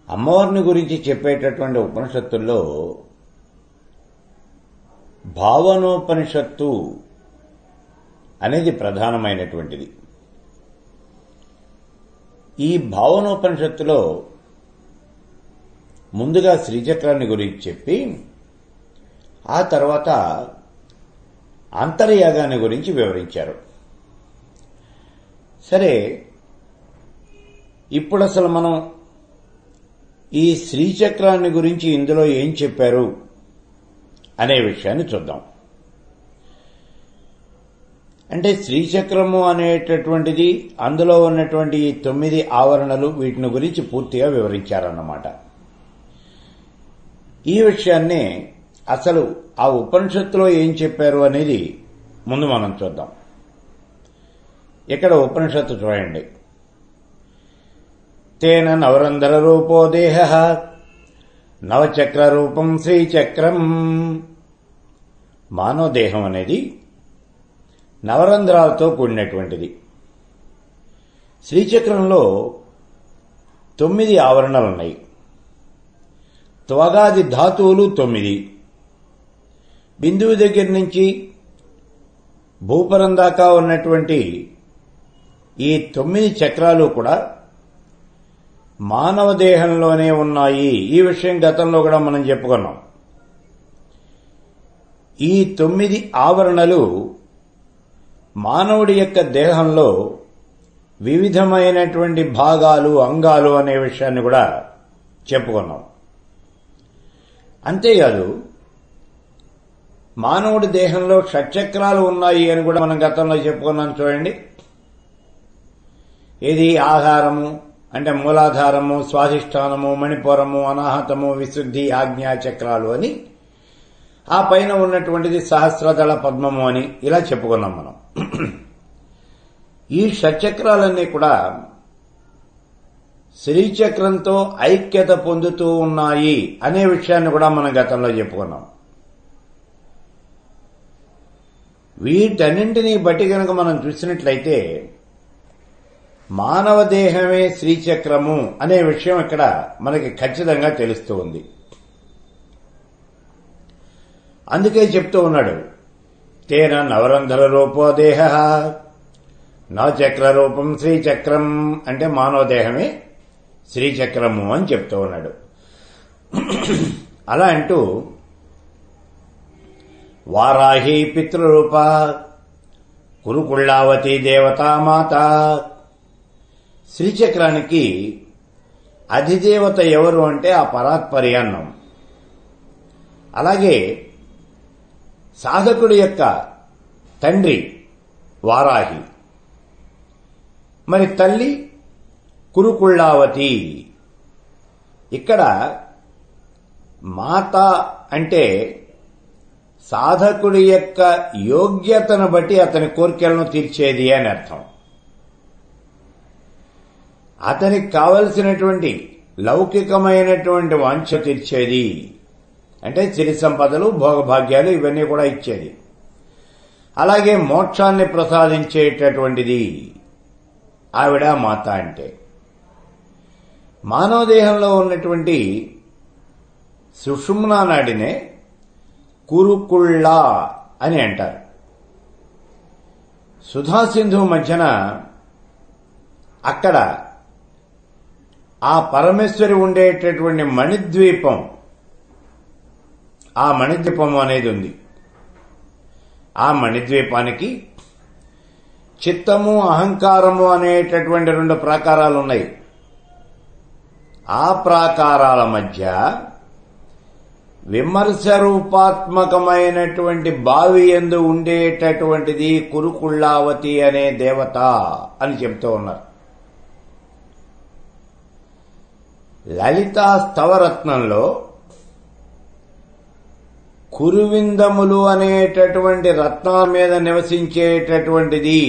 అమ్మవారిని గురించి చెప్పేటటువంటి ఉపనిషత్తుల్లో భావనోపనిషత్తు అనేది ప్రధానమైనటువంటిది ఈ భావనోపనిషత్తులో ముందుగా శ్రీచక్రాన్ని గురించి చెప్పి ఆ తర్వాత అంతర్యాగాన్ని గురించి వివరించారు సరే ఇప్పుడు అసలు మనం ఈ శ్రీచక్రాన్ని గురించి ఇందులో ఏం చెప్పారు అనే విషయాన్ని చూద్దాం అంటే శ్రీచక్రము అనేటటువంటిది అందులో ఉన్నటువంటి ఈ తొమ్మిది ఆవరణలు వీటిని గురించి పూర్తిగా వివరించారన్నమాట ఈ విషయాన్నే అసలు ఆ ఉపనిషత్తులో ఏం చెప్పారు అనేది ముందు మనం చూద్దాం ఇక్కడ ఉపనిషత్తు చూడండి తేన నవరంధ్ర రూపో దేహ నవచక్ర రూపం శ్రీచక్రం మానవ దేహం అనేది నవరంధ్రాలతో కూడినటువంటిది శ్రీచక్రంలో తొమ్మిది ఆవరణలున్నాయి త్వగాది ధాతువులు తొమ్మిది బిందువు దగ్గర నుంచి భూపరం దాకా ఉన్నటువంటి ఈ తొమ్మిది చక్రాలు కూడా మానవ దేహంలోనే ఉన్నాయి ఈ విషయం గతంలో కూడా మనం చెప్పుకున్నాం ఈ తొమ్మిది ఆవరణలు మానవుడి యొక్క దేహంలో వివిధమైనటువంటి భాగాలు అంగాలు అనే విషయాన్ని కూడా చెప్పుకున్నాం అంతేకాదు మానవుడి దేహంలో షట్చక్రాలు ఉన్నాయి అని కూడా మనం గతంలో చెప్పుకున్నాం చూడండి ఇది ఆహారము అంటే మూలాధారము స్వాధిష్టానము మణిపురము అనాహతము విశుద్ధి ఆజ్ఞా చక్రాలు అని ఆ పైన ఉన్నటువంటిది సహస్రదళ పద్మము అని ఇలా చెప్పుకున్నాం మనం ఈ షట్చక్రాలన్నీ కూడా శ్రీచక్రంతో ఐక్యత పొందుతూ ఉన్నాయి అనే విషయాన్ని కూడా మనం గతంలో చెప్పుకున్నాం వీటన్నింటినీ బట్టి కనుక మనం చూసినట్లయితే మానవ దేహమే శ్రీచక్రము అనే విషయం ఇక్కడ మనకి ఖచ్చితంగా తెలుస్తూ ఉంది అందుకే చెప్తూ ఉన్నాడు తేన నవరంధ్ర రూపో దేహ నవచక్ర రూపం శ్రీచక్రం అంటే మానవ దేహమే శ్రీచక్రము అని చెప్తూ ఉన్నాడు అలా అంటూ వారాహి పితృరూప కురుకుళ్ళావతి దేవతామాత శ్రీచక్రానికి అధిదేవత ఎవరు అంటే ఆ పరాత్పరి అన్నం అలాగే సాధకుడి యొక్క తండ్రి వారాహి మరి తల్లి కురుకుళ్ళావతి ఇక్కడ మాత అంటే సాధకుడి యొక్క యోగ్యతను బట్టి అతని కోరికలను తీర్చేది అని అర్థం అతనికి కావలసినటువంటి లౌకికమైనటువంటి వాంఛ తీర్చేది అంటే సిరి సంపదలు భోగభాగ్యాలు ఇవన్నీ కూడా ఇచ్చేది అలాగే మోక్షాన్ని ప్రసాదించేటటువంటిది ఆవిడ మాత అంటే మానవ దేహంలో ఉన్నటువంటి సుషుమ్నా నాడినే కురుకుళ్ళ అని అంటారు సుధాసింధు మధ్యన అక్కడ ఆ పరమేశ్వరి ఉండేటటువంటి మణిద్వీపం ఆ మణిద్వీపం అనేది ఉంది ఆ మణిద్వీపానికి చిత్తము అహంకారము అనేటటువంటి రెండు ప్రాకారాలు ఉన్నాయి ఆ ప్రాకారాల మధ్య విమర్శ రూపాత్మకమైనటువంటి బావి ఎందు ఉండేటటువంటిది కురుకుళ్ళావతి అనే దేవత అని చెప్తూ ఉన్నారు లలితా స్తవరత్నంలో కురువిందములు అనేటటువంటి రత్నాల మీద నివసించేటటువంటిది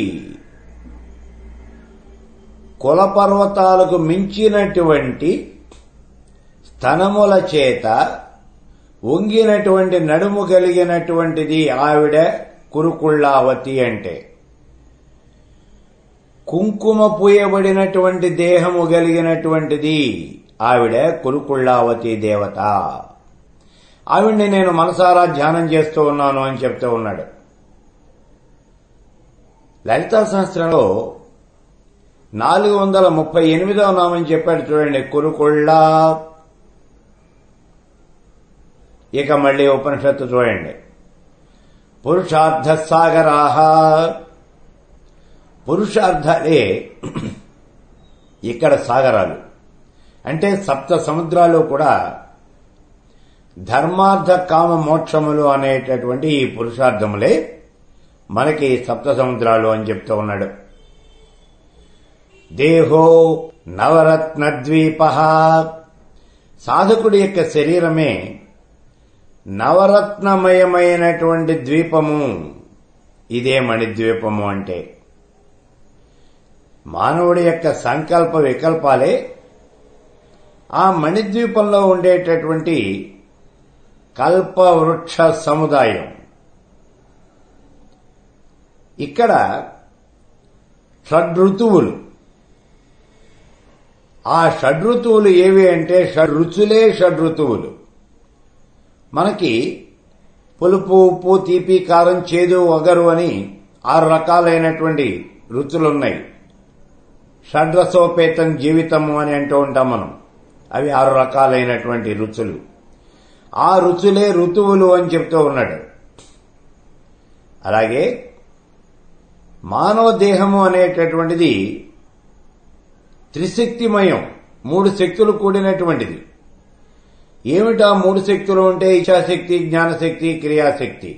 కులపర్వతాలకు మించినటువంటి స్తనముల చేత వంగినటువంటి నడుము కలిగినటువంటిది ఆవిడ కురుకుళ్ళావతి అంటే కుంకుమ పూయబడినటువంటి దేహము కలిగినటువంటిది ఆవిడ కురుకుళ్ళావతి దేవత ఆవిడ్ని నేను మనసారా ధ్యానం చేస్తూ ఉన్నాను అని చెప్తూ ఉన్నాడు లలితా శాస్త్రంలో నాలుగు వందల ముప్పై ఎనిమిదవ నామని చెప్పాడు చూడండి కురుకుళ్ళ ఇక మళ్ళీ ఉపనిషత్తు చూడండి పురుషార్థ సాగరాహ పురుషార్థాలే ఇక్కడ సాగరాలు అంటే సప్త సముద్రాలు కూడా ధర్మార్థ కామ మోక్షములు అనేటటువంటి ఈ పురుషార్థములే మనకి సప్త సముద్రాలు అని చెప్తూ ఉన్నాడు దేహో నవరత్న ద్వీప సాధకుడి యొక్క శరీరమే నవరత్నమయమైనటువంటి ద్వీపము ఇదే మణిద్వీపము అంటే మానవుడి యొక్క సంకల్ప వికల్పాలే ఆ మణిద్వీపంలో ఉండేటటువంటి కల్పవృక్ష సముదాయం ఇక్కడ షడ్రుతువులు ఆ షడ్రుతువులు ఏవి అంటే షడ్రుచులే షడ్రుతువులు మనకి పులుపు ఉప్పు తీపి కారం చేదు వగరు అని ఆరు రకాలైనటువంటి రుచులున్నాయి షడ్రసోపేతం జీవితము అని అంటూ ఉంటాం మనం అవి ఆరు రకాలైనటువంటి రుచులు ఆ రుచులే ఋతువులు అని చెప్తూ ఉన్నాడు అలాగే మానవ దేహము అనేటటువంటిది త్రిశక్తిమయం మూడు శక్తులు కూడినటువంటిది ఏమిటా మూడు శక్తులు ఉంటే ఇచ్ఛాశక్తి జ్ఞానశక్తి క్రియాశక్తి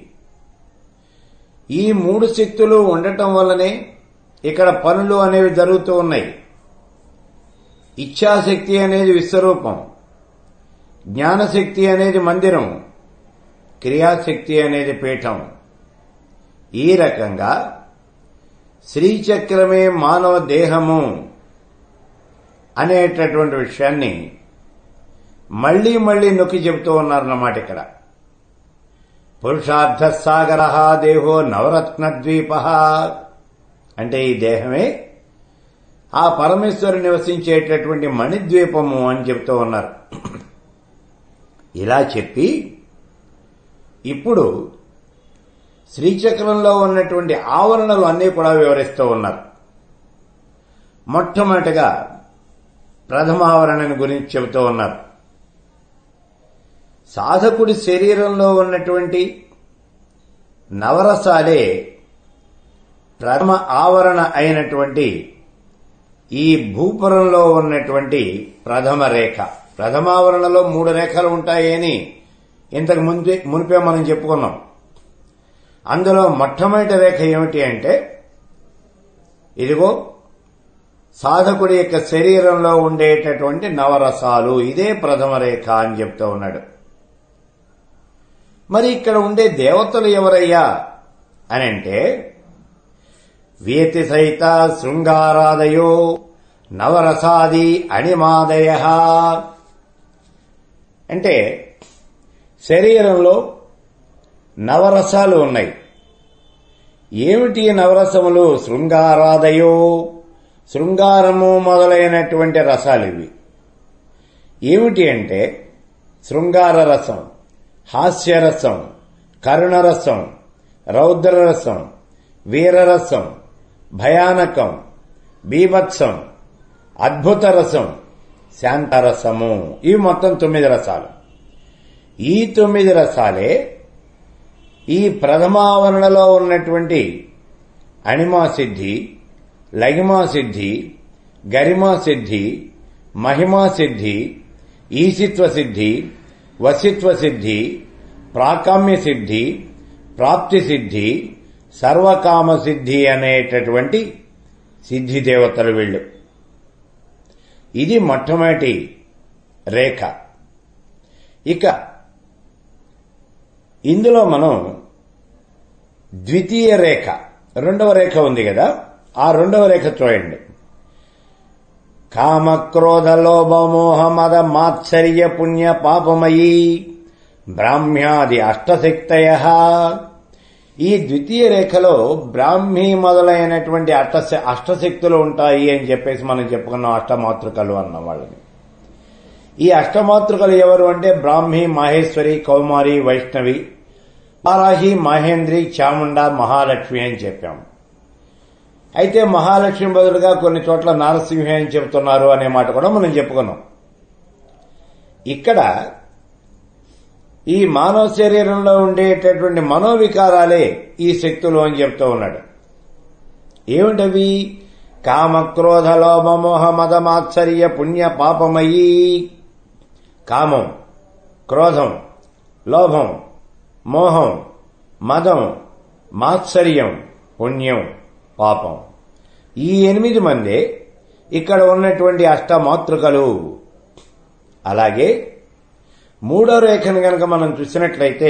ఈ మూడు శక్తులు ఉండటం వల్లనే ఇక్కడ పనులు అనేవి జరుగుతూ ఉన్నాయి ఇచ్ఛాశక్తి అనేది విశ్వరూపం జ్ఞానశక్తి అనేది మందిరం క్రియాశక్తి అనేది పీఠం ఈ రకంగా శ్రీచక్రమే మానవ దేహము అనేటటువంటి విషయాన్ని మళ్లీ మళ్లీ నొక్కి చెబుతూ ఉన్నారన్నమాట ఇక్కడ పురుషార్థ సాగర దేహో నవరత్న ద్వీప అంటే ఈ దేహమే ఆ పరమేశ్వరు నివసించేటటువంటి మణిద్వీపము అని చెప్తూ ఉన్నారు ఇలా చెప్పి ఇప్పుడు శ్రీచక్రంలో ఉన్నటువంటి ఆవరణలు అన్నీ కూడా వివరిస్తూ ఉన్నారు మొట్టమొదటిగా ప్రథమావరణని గురించి చెబుతూ ఉన్నారు సాధకుడి శరీరంలో ఉన్నటువంటి నవరసాలే ప్రథమ ఆవరణ అయినటువంటి ఈ భూపురంలో ఉన్నటువంటి ప్రథమ రేఖ ప్రథమావరణలో మూడు రేఖలు ఉంటాయని ఇంతకు ముందే మునిపే మనం చెప్పుకున్నాం అందులో మొట్టమొదటి రేఖ ఏమిటి అంటే ఇదిగో సాధకుడి యొక్క శరీరంలో ఉండేటటువంటి నవరసాలు ఇదే ప్రథమ రేఖ అని చెప్తూ ఉన్నాడు మరి ఇక్కడ ఉండే దేవతలు ఎవరయ్యా అని అంటే వీతి సహిత శృంగారాదయో నవరసాది అణిమాదయ అంటే శరీరంలో నవరసాలు ఉన్నాయి ఏమిటి నవరసములు శృంగారాదయో శృంగారము మొదలైనటువంటి రసాలు ఇవి ఏమిటి అంటే శృంగార రసం హాస్యరసం కరుణరసం రౌద్రరసం వీరరసం భయానకం బీభత్సం అద్భుత రసం శాంతరసము ఇవి మొత్తం తొమ్మిది రసాలు ఈ తొమ్మిది రసాలే ఈ ప్రథమావరణలో ఉన్నటువంటి అణిమా సిద్ధి లగిమా సిద్ధి గరిమా సిద్ధి మహిమా సిద్ధి ఈశిత్వ సిద్ధి వసిత్వ సిద్ధి ప్రాకామ్య సిద్ధి ప్రాప్తి సిద్ధి సర్వకామ సిద్ధి అనేటటువంటి సిద్ధి దేవతలు వీళ్ళు ఇది మొట్టమొదటి రేఖ ఇక ఇందులో మనం ద్వితీయ రేఖ రెండవ రేఖ ఉంది కదా ఆ రెండవ రేఖ చూడండి కామ క్రోధ లోభ మోహ మద మాత్సర్య పుణ్య పాపమయీ బ్రాహ్మ్యాది అష్టశక్తయ ఈ ద్వితీయ రేఖలో బ్రాహ్మీ మొదలైనటువంటి అష్ట అష్టశక్తులు ఉంటాయి అని చెప్పేసి మనం చెప్పుకున్నాం అష్టమాతృకలు అన్న వాళ్ళని ఈ అష్టమాతృకలు ఎవరు అంటే బ్రాహ్మి మాహేశ్వరి కౌమారి వైష్ణవి వారాహి మహేంద్రి చాముండ మహాలక్ష్మి అని చెప్పాం అయితే మహాలక్ష్మి బదులుగా కొన్ని చోట్ల నారసింహ అని చెబుతున్నారు అనే మాట కూడా మనం చెప్పుకున్నాం ఇక్కడ ఈ మానవ శరీరంలో ఉండేటటువంటి మనోవికారాలే ఈ శక్తులు అని చెప్తూ ఉన్నాడు ఏమిటవి కామ క్రోధ లోభ మోహ మద మాత్సర్య పుణ్య పాపమయీ కామం క్రోధం లోభం మోహం మదం మాత్సర్యం పుణ్యం పాపం ఈ ఎనిమిది మందే ఇక్కడ ఉన్నటువంటి అష్టమాతృకలు అలాగే మూడో రేఖను గనక మనం చూసినట్లయితే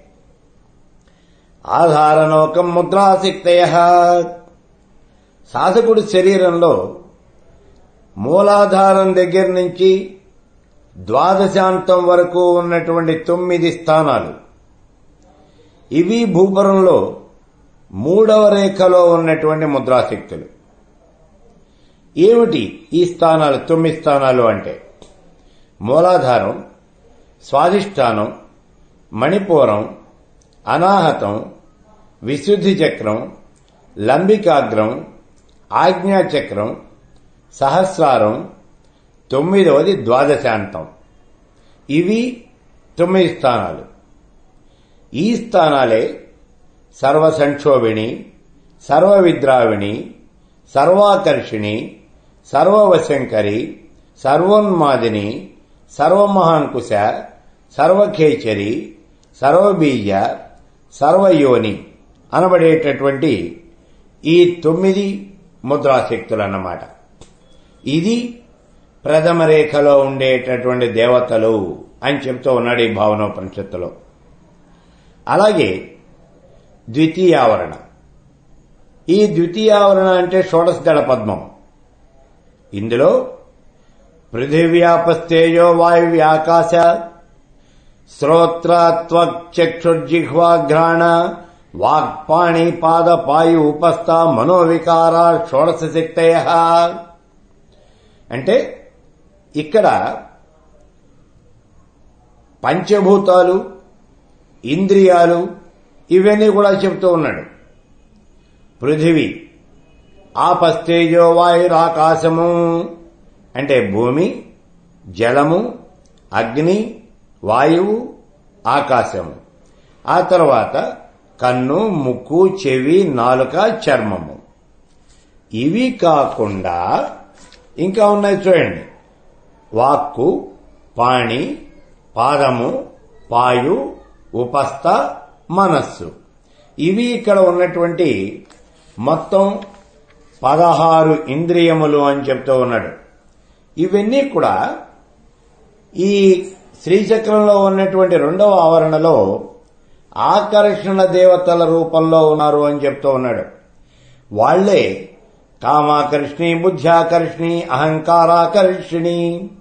ఆధారనోకం ముద్రాశక్తయ సాధకుడి శరీరంలో మూలాధారం దగ్గర నుంచి ద్వాదశాంతం వరకు ఉన్నటువంటి తొమ్మిది స్థానాలు ఇవి భూపురంలో మూడవ రేఖలో ఉన్నటువంటి ముద్రాశక్తులు ఏమిటి ఈ స్థానాలు తొమ్మిది స్థానాలు అంటే మూలాధారం స్వాధిష్టానం మణిపూరం అనాహతం విశుద్ధి చక్రం లంబికాగ్రం ఆజ్ఞాచక్రం సహస్రారం తొమ్మిదవది ద్వాదశాంతం ఇవి తొమ్మిది స్థానాలు ఈ స్థానాలే సర్వసంక్షోభిణి సర్వవిద్రావిణి సర్వాకర్షిణి సర్వవశంకరి సర్వోన్మాదిని సర్వమహాంకుశ సర్వఖేచరి సర్వబీజ సర్వయోని అనబడేటటువంటి ఈ తొమ్మిది ముద్రాశక్తులన్నమాట ఇది ప్రథమ రేఖలో ఉండేటటువంటి దేవతలు అని చెప్తూ ఉన్నాడు ఈ భావనోపనిషత్తులో అలాగే ద్వితీయావరణ ఈ ద్వితీయావరణ అంటే షోడశ దళ పద్మం ఇందులో పృథివ్యాపస్తేజో వాయువ్యాకాశ శ్రోత్రత్వచక్షుర్జిహ్వాఘ్రాణ వాక్పాణి పాద పాయు ఉపస్థ మనోవికార షోడశ శక్తయ అంటే ఇక్కడ పంచభూతాలు ఇంద్రియాలు ఇవన్నీ కూడా చెప్తూ ఉన్నాడు పృథివీ ఆపస్తేజో వాయురాకాశము అంటే భూమి జలము అగ్ని వాయువు ఆకాశము ఆ తర్వాత కన్ను ముక్కు చెవి నాలుక చర్మము ఇవి కాకుండా ఇంకా ఉన్నాయి చూడండి వాక్కు పాణి పాదము పాయు ఉపస్థ మనస్సు ఇవి ఇక్కడ ఉన్నటువంటి మొత్తం పదహారు ఇంద్రియములు అని చెప్తూ ఉన్నాడు ఇవన్నీ కూడా ఈ శ్రీచక్రంలో ఉన్నటువంటి రెండవ ఆవరణలో ఆకర్షణ దేవతల రూపంలో ఉన్నారు అని చెప్తూ ఉన్నాడు వాళ్లే కామాకర్షిణి బుద్ధ్యాకర్షిణి అహంకారాకర్షిణి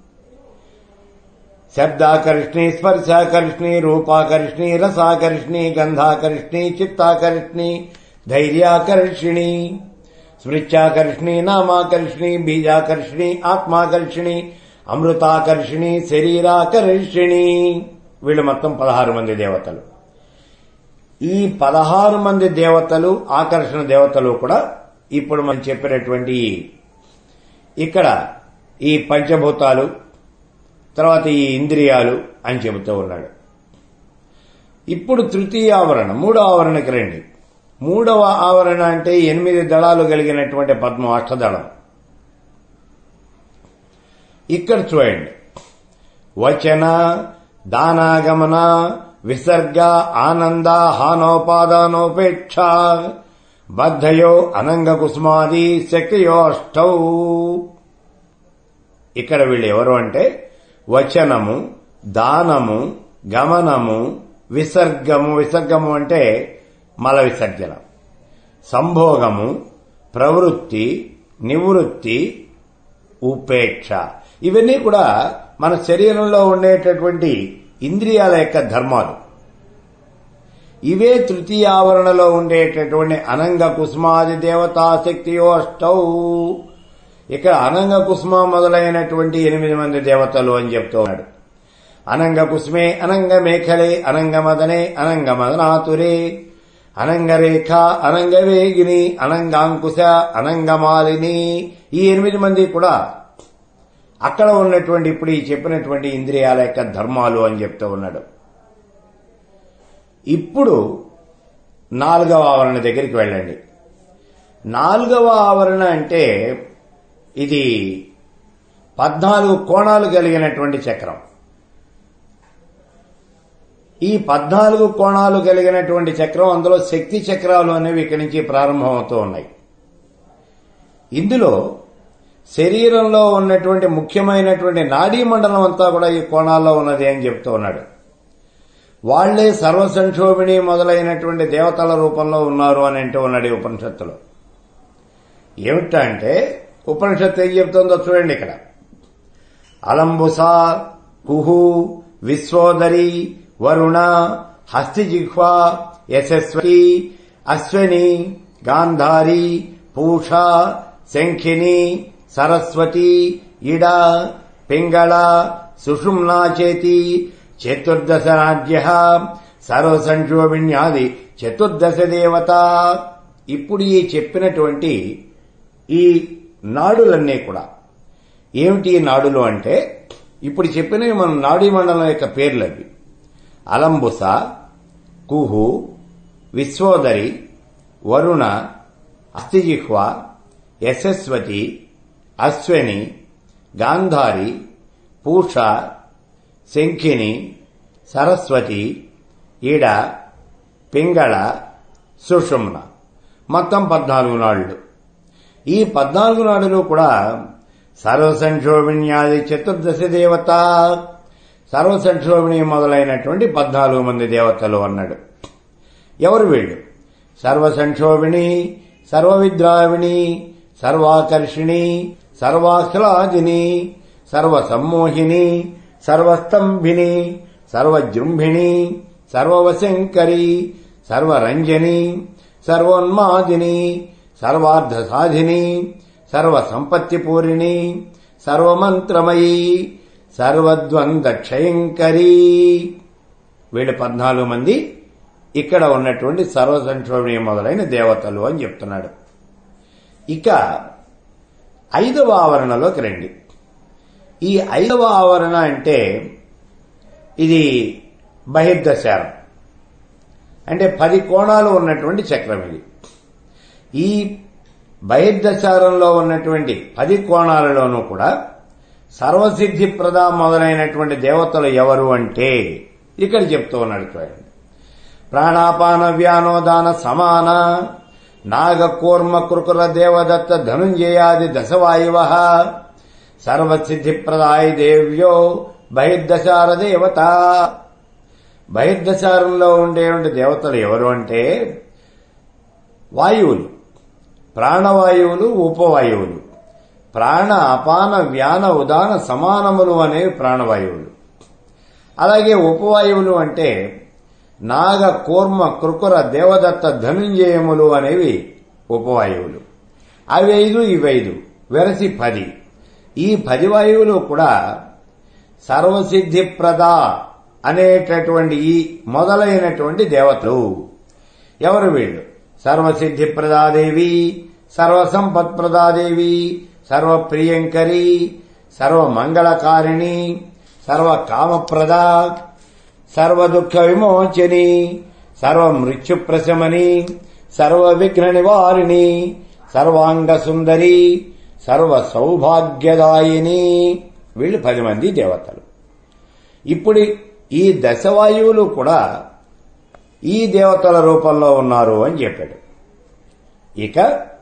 శబ్దాకర్షిణి స్పర్శాకర్షిణి రూపాకర్షిణి రసాకర్షిణి గంధాకర్షిణి చిత్తాకర్షిణి ధైర్యాకర్షిణి స్మృత్యాకర్షిణి నామాకర్షిణి బీజాకర్షిణి ఆత్మాకర్షిణి అమృతాకర్షిణి శరీరాకర్షిణి వీళ్ళు మొత్తం పదహారు మంది దేవతలు ఈ పదహారు మంది దేవతలు ఆకర్షణ దేవతలు కూడా ఇప్పుడు మనం చెప్పినటువంటి ఇక్కడ ఈ పంచభూతాలు తర్వాత ఈ ఇంద్రియాలు అని చెబుతూ ఉన్నాడు ఇప్పుడు తృతీయ ఆవరణ మూడవ ఆవరణకి రండి మూడవ ఆవరణ అంటే ఎనిమిది దళాలు కలిగినటువంటి పద్మ అష్టదళం ఇక్కడ చూడండి వచన దానాగమన విసర్గ ఆనంద హానోపాదానోపేక్ష బద్ధయో అనంగ కుసుమాది శక్తియో అష్టౌ ఇక్కడ వీళ్ళు ఎవరు అంటే వచనము దానము గమనము విసర్గము విసర్గము అంటే మల విసర్జన సంభోగము ప్రవృత్తి నివృత్తి ఉపేక్ష ఇవన్నీ కూడా మన శరీరంలో ఉండేటటువంటి ఇంద్రియాల యొక్క ధర్మాలు ఇవే తృతీయ ఆవరణలో ఉండేటటువంటి అనంగ కుసుమాది దేవతా శక్తియో అష్టౌ ఇక్కడ అనంగ కుసుమ మొదలైనటువంటి ఎనిమిది మంది దేవతలు అని చెప్తూ ఉన్నాడు అనంగ కుసుమే అనంగ మేఖలే అనంగ మదనే అనంగ మదనాతురే అనంగరేఖ అనంగవేగిని అనంగాంకుశ అనంగమాలిని ఈ ఎనిమిది మంది కూడా అక్కడ ఉన్నటువంటి ఇప్పుడు ఈ చెప్పినటువంటి ఇంద్రియాల యొక్క ధర్మాలు అని చెప్తూ ఉన్నాడు ఇప్పుడు నాలుగవ ఆవరణ దగ్గరికి వెళ్ళండి నాలుగవ ఆవరణ అంటే ఇది పద్నాలుగు కోణాలు కలిగినటువంటి చక్రం ఈ పద్నాలుగు కోణాలు కలిగినటువంటి చక్రం అందులో శక్తి చక్రాలు అనేవి ఇక్కడి నుంచి ప్రారంభమవుతూ ఉన్నాయి ఇందులో శరీరంలో ఉన్నటువంటి ముఖ్యమైనటువంటి నాడీ మండలం అంతా కూడా ఈ కోణాల్లో ఉన్నది అని చెప్తూ ఉన్నాడు వాళ్లే సర్వసంక్షోభిణి మొదలైనటువంటి దేవతల రూపంలో ఉన్నారు అని అంటూ ఉన్నాడు ఈ ఉపనిషత్తులో ఏమిటా అంటే ఉపనిషత్తు ఏం చెప్తుందో చూడండి ఇక్కడ అలంబుస కుహు విశ్వోదరి వరుణ హస్తిజిహ్వ యశస్వతి అశ్వని గాంధారి పూష శంఖిని సరస్వతి ఇడ పింగళ సుషుమ్నా చేతి చతుర్దశ రాజ్య సర్వసంక్షోభిణ్యాది చతుర్దశ దేవత ఇప్పుడు ఈ చెప్పినటువంటి ఈ నాడులన్నీ కూడా ఏమిటి ఈ నాడులు అంటే ఇప్పుడు చెప్పినవి మన నాడీ మండలం యొక్క పేర్లు అవి అలంబుస కుహు విశ్వోదరి వరుణ అస్థిజిహ్వ యశస్వతి అశ్వని గాంధారి పూష శంఖిని సరస్వతి ఈడ పింగళ సుషుమ్న మొత్తం పద్నాలుగు నాళ్లు ఈ పద్నాలుగు నాడులు కూడా సర్వసంక్షోభిణ్యాది చతుర్దశ దేవత సర్వసంక్షోభిణి మొదలైనటువంటి పద్నాలుగు మంది దేవతలు అన్నాడు ఎవరు వీళ్ళు సర్వసంక్షోభిణి సర్వవిద్రావిణి సర్వాకర్షిణి సర్వాహ్లాదిని సర్వసమ్మోహిని సర్వస్తంభిని సర్వజృంభిణి సర్వవశంకరి సర్వరంజని సర్వోన్మాదిని సర్వార్థ సాధిని సర్వసంపత్తిపూరిణి సర్వమంత్రమయీ సర్వద్వందక్షయంకరీ వీళ్ళు పద్నాలుగు మంది ఇక్కడ ఉన్నటువంటి సర్వసంక్షోభణీయ మొదలైన దేవతలు అని చెప్తున్నాడు ఇక ఐదవ ఆవరణలోకి రండి ఈ ఐదవ ఆవరణ అంటే ఇది బహిర్దశారం అంటే పది కోణాలు ఉన్నటువంటి చక్రం ఇది ఈ బహిర్దశారంలో ఉన్నటువంటి పది కోణాలలోనూ కూడా సర్వసిద్ధి ప్రద మొదలైనటువంటి దేవతలు ఎవరు అంటే ఇక్కడ చెప్తూ ఉన్నాడు చూడండి ప్రాణాపాన వ్యానోదాన సమాన నాగకూర్మ కృకుల దేవదత్త ధనుంజయాది దశవాయువ సర్వసిద్ధిప్రదాయ దేవ్యో బహిర్దశార దేవత బహిర్దశారంలో ఉండేటువంటి దేవతలు ఎవరు అంటే వాయువులు ప్రాణవాయువులు ఉపవాయువులు ప్రాణ అపాన వ్యాన ఉదాన సమానములు అనేవి ప్రాణవాయువులు అలాగే ఉపవాయువులు అంటే నాగ కూర్మ కృకుర దేవదత్త ధనుంజయములు అనేవి ఉపవాయువులు అవి ఐదు ఇవైదు వెరసి పది ఈ పది వాయువులు కూడా సర్వసిద్ధిప్రద అనేటటువంటి ఈ మొదలైనటువంటి దేవతలు ఎవరు వీళ్ళు సర్వసిద్ధిప్రదాదేవి సర్వసంపత్ప్రదాదేవి సర్వప్రియంకరి సర్వమంగళకారిణి సర్వకామప్రద సర్వదుఃఖ విమోచని సర్వమృత్యుప్రశమని సర్వవిఘ్న నివారిణి సర్వాంగ సుందరి సర్వ సౌభాగ్యదాయిని వీళ్ళు పది మంది దేవతలు ఇప్పుడు ఈ దశవాయువులు కూడా ఈ దేవతల రూపంలో ఉన్నారు అని చెప్పాడు ఇక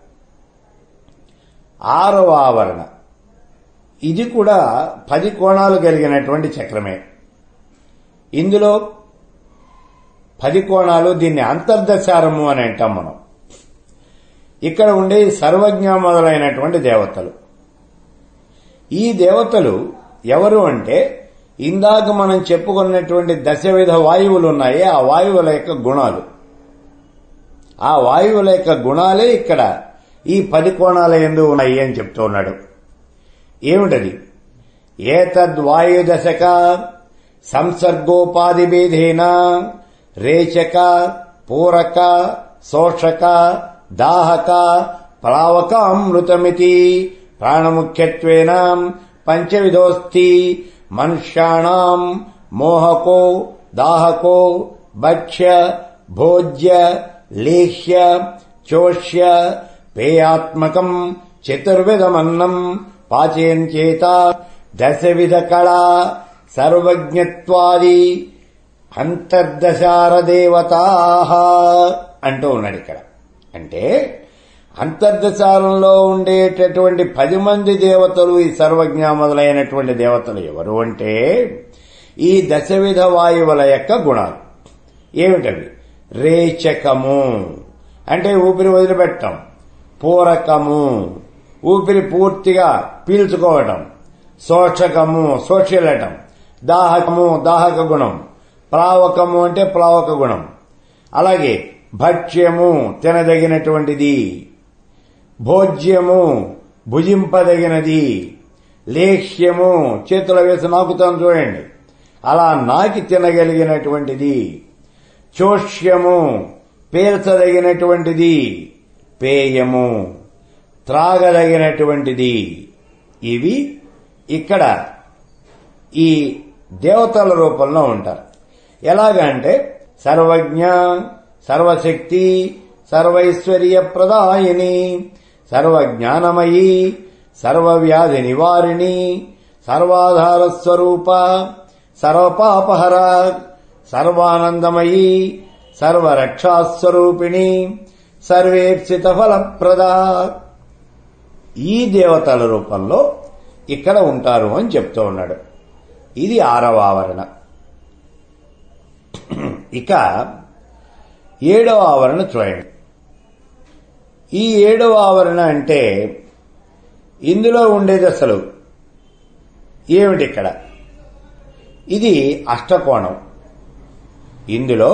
ఆరవ ఆవరణ ఇది కూడా పది కోణాలు కలిగినటువంటి చక్రమే ఇందులో పది కోణాలు దీన్ని అంతర్దశారము అని అంటాం మనం ఇక్కడ ఉండే సర్వజ్ఞ మొదలైనటువంటి దేవతలు ఈ దేవతలు ఎవరు అంటే ఇందాక మనం చెప్పుకున్నటువంటి దశవిధ వాయువులు ఉన్నాయి ఆ వాయువుల యొక్క గుణాలు ఆ వాయువుల యొక్క గుణాలే ఇక్కడ ఈ పది కోణాల ఎందు ఉన్నాయి అని చెప్తూ ఉన్నాడు ఏమిటది ఏతద్వాయుదశక సంసర్గోపాధిభేదేన రేచక పూరక శోషక దాహక ప్లావక అమృతమితి ప్రాణముఖ్యత్వేన పంచవిధోస్తి మనుష్యాణం మోహకో దాహకో భక్ష్య భోజ్య లేహ్య చోష్య పేయాత్మకం చతుర్విధమన్నం పాచయంచేత దశవిధ కళా సర్వజ్ఞత్వాది అంతర్దశార దేవతా అంటూ ఉన్నాడు ఇక్కడ అంటే అంతర్దశారంలో ఉండేటటువంటి పది మంది దేవతలు ఈ సర్వజ్ఞ మొదలైనటువంటి దేవతలు ఎవరు అంటే ఈ దశవిధ వాయువుల యొక్క గుణాలు ఏమిటవి రేచకము అంటే ఊపిరి వదిలిపెట్టడం పూరకము ఊపిరి పూర్తిగా పీల్చుకోవటం శోషకము శోషిల్లటం దాహకము దాహక గుణం ప్లావకము అంటే ప్లావక గుణం అలాగే భక్ష్యము తినదగినటువంటిది భోజ్యము భుజింపదగినది లేహ్యము చేతుల వేసి నాకుతాం చూడండి అలా నాకి తినగలిగినటువంటిది చోష్యము పేల్చదగినటువంటిది పేయము త్రాగదగినటువంటిది ఇవి ఇక్కడ ఈ దేవతల రూపంలో ఉంటారు ఎలాగంటే సర్వజ్ఞ సర్వశక్తి సర్వైశ్వర్య ప్రదాయిని సర్వజ్ఞానమయి సర్వవ్యాధి నివారిణి సర్వాధార స్వరూప సర్వపాపహర సర్వానందమయి సర్వరక్షాస్వరూపిణి సర్వేప్సిత ఫలప్రద ఈ దేవతల రూపంలో ఇక్కడ ఉంటారు అని చెప్తూ ఉన్నాడు ఇది ఆరవ ఆవరణ ఇక ఏడవ ఆవరణ చూడండి ఈ ఏడవ ఆవరణ అంటే ఇందులో ఉండేది అసలు ఏమిటి ఇక్కడ ఇది అష్టకోణం ఇందులో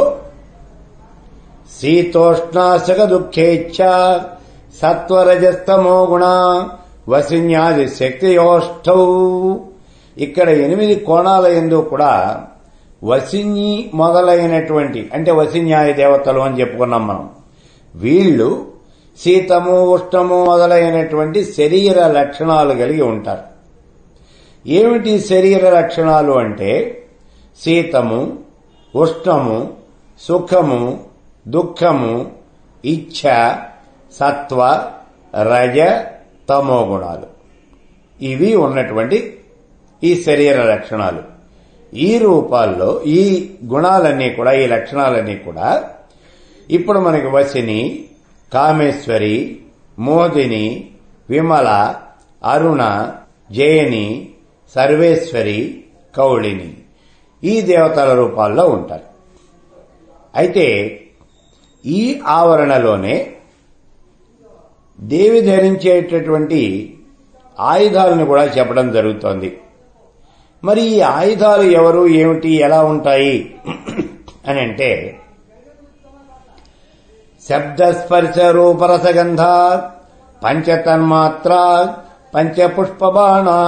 శీతోష్ణాశక దుఃఖేచ్ఛ సత్వరజస్తమో గుణ వసిన్యాది శక్తియోష్టౌ ఇక్కడ ఎనిమిది కోణాల ఎందు కూడా వసిన్యి మొదలైనటువంటి అంటే వసిన్యాయ దేవతలు అని చెప్పుకున్నాం మనం వీళ్ళు శీతము ఉష్ణము మొదలైనటువంటి శరీర లక్షణాలు కలిగి ఉంటారు ఏమిటి శరీర లక్షణాలు అంటే శీతము ఉష్ణము సుఖము దుఃఖము ఇచ్ఛ సత్వ రజ తమో గుణాలు ఇవి ఉన్నటువంటి ఈ శరీర లక్షణాలు ఈ రూపాల్లో ఈ గుణాలన్నీ కూడా ఈ లక్షణాలన్నీ కూడా ఇప్పుడు మనకి వసిని కామేశ్వరి మోదిని విమల అరుణ జయని సర్వేశ్వరి కౌళిని ఈ దేవతల రూపాల్లో ఉంటారు అయితే ఈ ఆవరణలోనే దేవి ధరించేటటువంటి ఆయుధాలను కూడా చెప్పడం జరుగుతోంది మరి ఈ ఆయుధాలు ఎవరు ఏమిటి ఎలా ఉంటాయి అని అంటే శబ్దస్పర్శ రూపరసగంధ పంచతన్మాత్ర పంచపుష్ప బాణా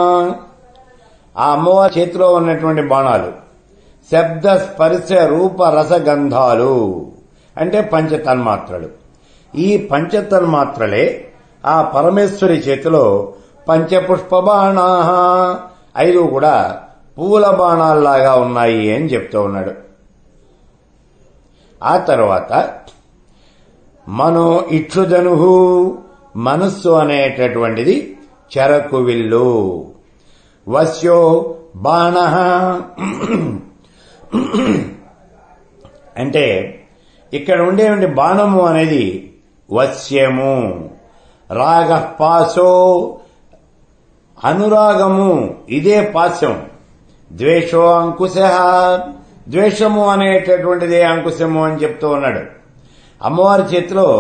ఆ అమ్మవారి చేతిలో ఉన్నటువంటి బాణాలు శబ్ద స్పర్శ రూప రసగంధాలు అంటే పంచతన్మాత్రలు ఈ పంచతన్మాత్రలే ఆ పరమేశ్వరి చేతిలో పంచపుష్ప బాణా ఐదు కూడా పూల బాణాల్లాగా ఉన్నాయి అని చెప్తూ ఉన్నాడు ఆ తర్వాత మనో ఇక్షుధను మనస్సు అనేటటువంటిది చెరకు విల్లు వశ్యో బాణ అంటే ఇక్కడ ఉండేటువంటి బాణము అనేది వశ్యము రాగ పాసో అనురాగము ఇదే పాస్యం ద్వేషో అంకుశ ద్వేషము అనేటటువంటిదే అంకుశము అని చెప్తూ ఉన్నాడు అమ్మవారి చేతిలో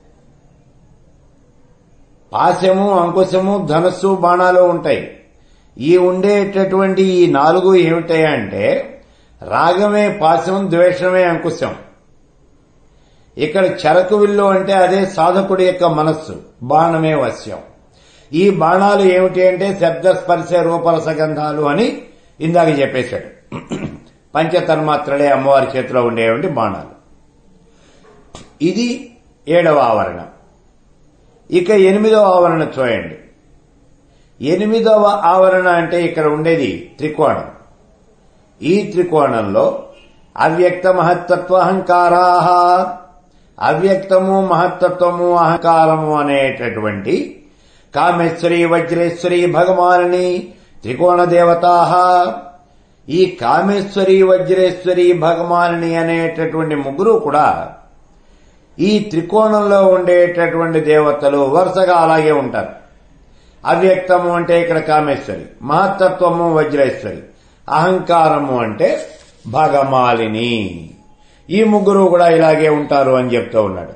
పాశము అంకుశము ధనస్సు బాణాలు ఉంటాయి ఈ ఉండేటటువంటి ఈ నాలుగు ఏమిటాయంటే రాగమే పాశం ద్వేషమే అంకుశం ఇక్కడ చెరకు విల్లు అంటే అదే సాధకుడి యొక్క మనస్సు బాణమే వశ్యం ఈ బాణాలు ఏమిటి అంటే శబ్ద స్పర్శ రూపరస గంధాలు అని ఇందాక చెప్పేశాడు పంచతన్మాత్రలే అమ్మవారి చేతిలో ఉండేటువంటి బాణాలు ఇది ఏడవ ఆవరణ ఇక ఎనిమిదవ ఆవరణ చూడండి ఎనిమిదవ ఆవరణ అంటే ఇక్కడ ఉండేది త్రికోణం ఈ త్రికోణంలో అవ్యక్త మహత్తత్వ అహంకారా అవ్యక్తము మహత్తత్వము అహంకారము అనేటటువంటి కామేశ్వరి వజ్రేశ్వరి భగవాని త్రికోణ దేవతా ఈ కామేశ్వరి వజ్రేశ్వరి భగవాని అనేటటువంటి ముగ్గురు కూడా ఈ త్రికోణంలో ఉండేటటువంటి దేవతలు వరుసగా అలాగే ఉంటారు అవ్యక్తము అంటే ఇక్కడ కామేశ్వరి మహత్తత్వము వజ్రేశ్వరి అహంకారము అంటే భగమాలిని ఈ ముగ్గురు కూడా ఇలాగే ఉంటారు అని చెప్తూ ఉన్నాడు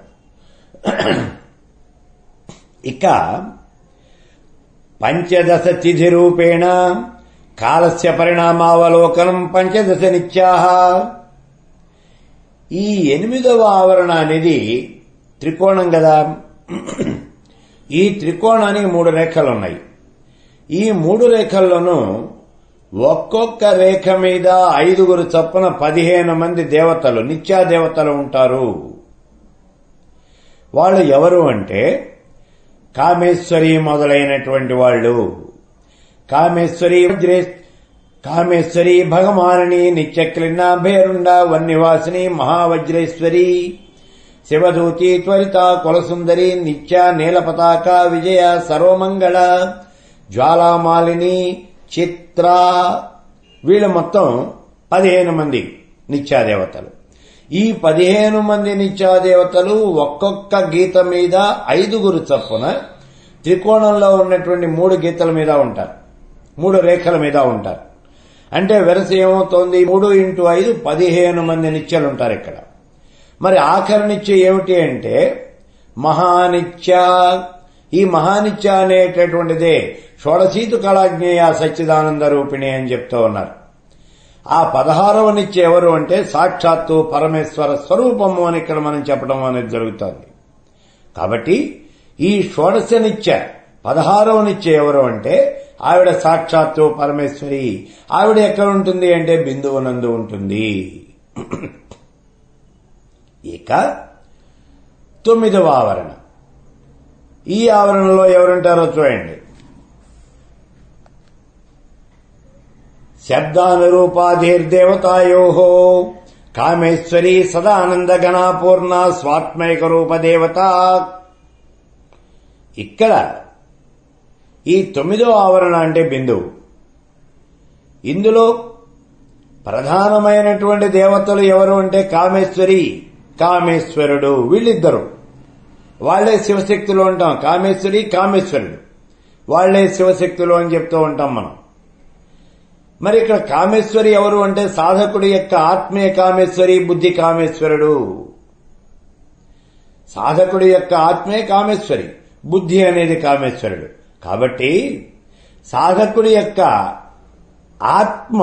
ఇక పంచదశ తిథి రూపేణ కాలస్య పరిణామావలోకనం పంచదశ నిత్యాహ ఈ ఎనిమిదవ ఆవరణ అనేది త్రికోణం కదా ఈ త్రికోణానికి మూడు రేఖలు ఉన్నాయి ఈ మూడు రేఖల్లోనూ ఒక్కొక్క రేఖ మీద ఐదుగురు చొప్పున పదిహేను మంది దేవతలు నిత్యా దేవతలు ఉంటారు వాళ్ళు ఎవరు అంటే కామేశ్వరి మొదలైనటువంటి వాళ్ళు కామేశ్వరి వజ్రే కామేశ్వరి భగమానిని నిత్యక్లిన్న భేరుండ వన్నివాసిని మహావజ్రేశ్వరి శివదూతి త్వరిత కులసుందరి నిత్య నీలపతాక విజయ సర్వమంగళ జ్వాలామాలిని చిత్ర వీళ్ళు మొత్తం పదిహేను మంది నిత్యాదేవతలు ఈ పదిహేను మంది నిత్యాదేవతలు ఒక్కొక్క గీత మీద ఐదుగురు చొప్పున త్రికోణంలో ఉన్నటువంటి మూడు గీతల మీద ఉంటారు మూడు రేఖల మీద ఉంటారు అంటే వెరస ఏమవుతోంది మూడు ఇంటూ ఐదు పదిహేను మంది నిత్యాలు ఉంటారు ఇక్కడ మరి ఆఖరి నిత్య ఏమిటి అంటే మహానిత్య ఈ మహానిత్య అనేటటువంటిదే షోడశీతు కళాజ్ఞేయ సచ్చిదానంద రూపిణి అని చెప్తూ ఉన్నారు ఆ పదహారవ నిత్య ఎవరు అంటే సాక్షాత్తు పరమేశ్వర స్వరూపము అని ఇక్కడ మనం చెప్పడం అనేది జరుగుతోంది కాబట్టి ఈ షోడశ నిత్య పదహారవ నిత్య ఎవరు అంటే ఆవిడ సాక్షాత్తు పరమేశ్వరి ఆవిడ ఎక్కడ ఉంటుంది అంటే బిందువునందు ఉంటుంది ఇక తొమ్మిదవ ఆవరణ ఈ ఆవరణలో ఎవరుంటారో చూడండి శబ్దానురూపాధిర్దేవతాయో కామేశ్వరి సదానంద గణాపూర్ణ స్వాత్మైక రూప దేవత ఇక్కడ ఈ తొమ్మిదో ఆవరణ అంటే బిందువు ఇందులో ప్రధానమైనటువంటి దేవతలు ఎవరు అంటే కామేశ్వరి కామేశ్వరుడు వీళ్ళిద్దరు వాళ్లే శివశక్తులు ఉంటాం కామేశ్వరి కామేశ్వరుడు వాళ్లే శివశక్తులు అని చెప్తూ ఉంటాం మనం మరి ఇక్కడ కామేశ్వరి ఎవరు అంటే సాధకుడి యొక్క ఆత్మీయ కామేశ్వరి బుద్ధి కామేశ్వరుడు సాధకుడి యొక్క ఆత్మీయ కామేశ్వరి బుద్ధి అనేది కామేశ్వరుడు కాబట్టి సాధకుడి యొక్క ఆత్మ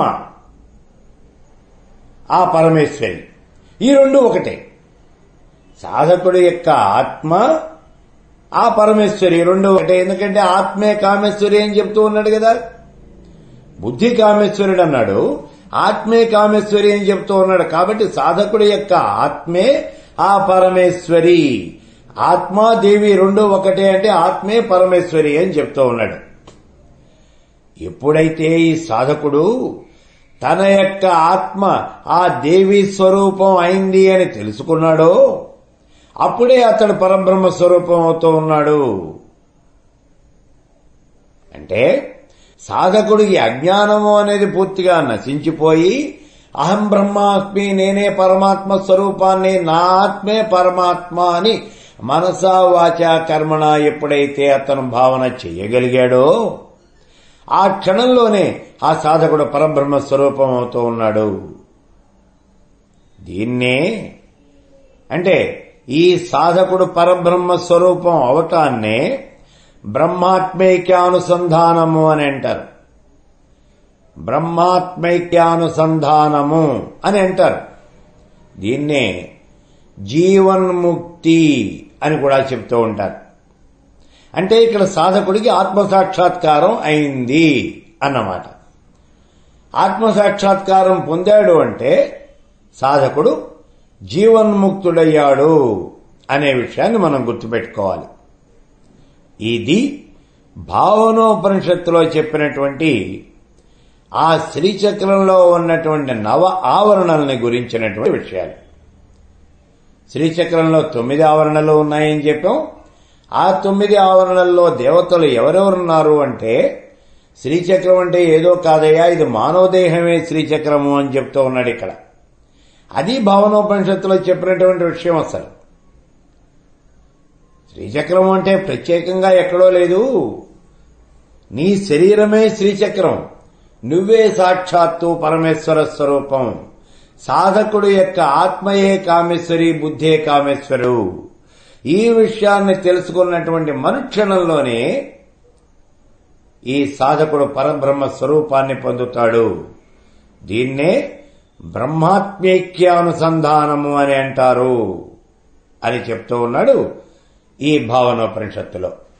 ఆ పరమేశ్వరి ఈ రెండు ఒకటే సాధకుడి యొక్క ఆత్మ ఆ పరమేశ్వరి రెండు ఒకటే ఎందుకంటే ఆత్మే కామేశ్వరి అని చెప్తూ ఉన్నాడు కదా బుద్ధి కామేశ్వరుడు అన్నాడు ఆత్మే కామేశ్వరి అని చెప్తూ ఉన్నాడు కాబట్టి సాధకుడి యొక్క ఆత్మే ఆ పరమేశ్వరి ఆత్మాదేవి రెండు ఒకటే అంటే ఆత్మే పరమేశ్వరి అని చెప్తూ ఉన్నాడు ఎప్పుడైతే ఈ సాధకుడు తన యొక్క ఆత్మ ఆ దేవి స్వరూపం అయింది అని తెలుసుకున్నాడో అప్పుడే అతడు పరబ్రహ్మ స్వరూపం అవుతూ ఉన్నాడు అంటే సాధకుడికి అజ్ఞానము అనేది పూర్తిగా నశించిపోయి అహం బ్రహ్మాస్మి నేనే పరమాత్మ స్వరూపాన్ని నా ఆత్మే పరమాత్మ అని మనసా వాచ కర్మణ ఎప్పుడైతే అతను భావన చెయ్యగలిగాడో ఆ క్షణంలోనే ఆ సాధకుడు పరబ్రహ్మ స్వరూపం అవుతూ ఉన్నాడు దీన్నే అంటే ఈ సాధకుడు పరబ్రహ్మ స్వరూపం అవటాన్నే బ్రహ్మాత్మేక్యానుసంధానము అని అంటారు బ్రహ్మాత్మైక్యానుసంధానము అని అంటారు దీన్నే జీవన్ముక్తి అని కూడా చెప్తూ ఉంటారు అంటే ఇక్కడ సాధకుడికి ఆత్మసాక్షాత్కారం అయింది అన్నమాట ఆత్మసాక్షాత్కారం పొందాడు అంటే సాధకుడు జీవన్ముక్తుడయ్యాడు అనే విషయాన్ని మనం గుర్తుపెట్టుకోవాలి ఇది భావనోపనిషత్తులో చెప్పినటువంటి ఆ శ్రీచక్రంలో ఉన్నటువంటి నవ ఆవరణల్ని గురించినటువంటి విషయాలు శ్రీచక్రంలో తొమ్మిది ఆవరణలు ఉన్నాయని చెప్పాం ఆ తొమ్మిది ఆవరణల్లో దేవతలు ఎవరెవరున్నారు అంటే శ్రీచక్రం అంటే ఏదో కాదయ్యా ఇది మానవదేహమే శ్రీచక్రము అని చెప్తూ ఉన్నాడు ఇక్కడ అది భావనోపనిషత్తులో చెప్పినటువంటి విషయం అసలు శ్రీచక్రం అంటే ప్రత్యేకంగా ఎక్కడో లేదు నీ శరీరమే శ్రీచక్రం నువ్వే సాక్షాత్తు పరమేశ్వర స్వరూపం సాధకుడు యొక్క ఆత్మయే కామేశ్వరి బుద్ధే కామేశ్వరు ఈ విషయాన్ని తెలుసుకున్నటువంటి మనుక్షణంలోనే ఈ సాధకుడు పరబ్రహ్మ స్వరూపాన్ని పొందుతాడు దీన్నే బ్రహ్మాత్మేక్యానుసంధానము అని అంటారు అని చెప్తూ ఉన్నాడు ఈ భావనోపనిషత్తులో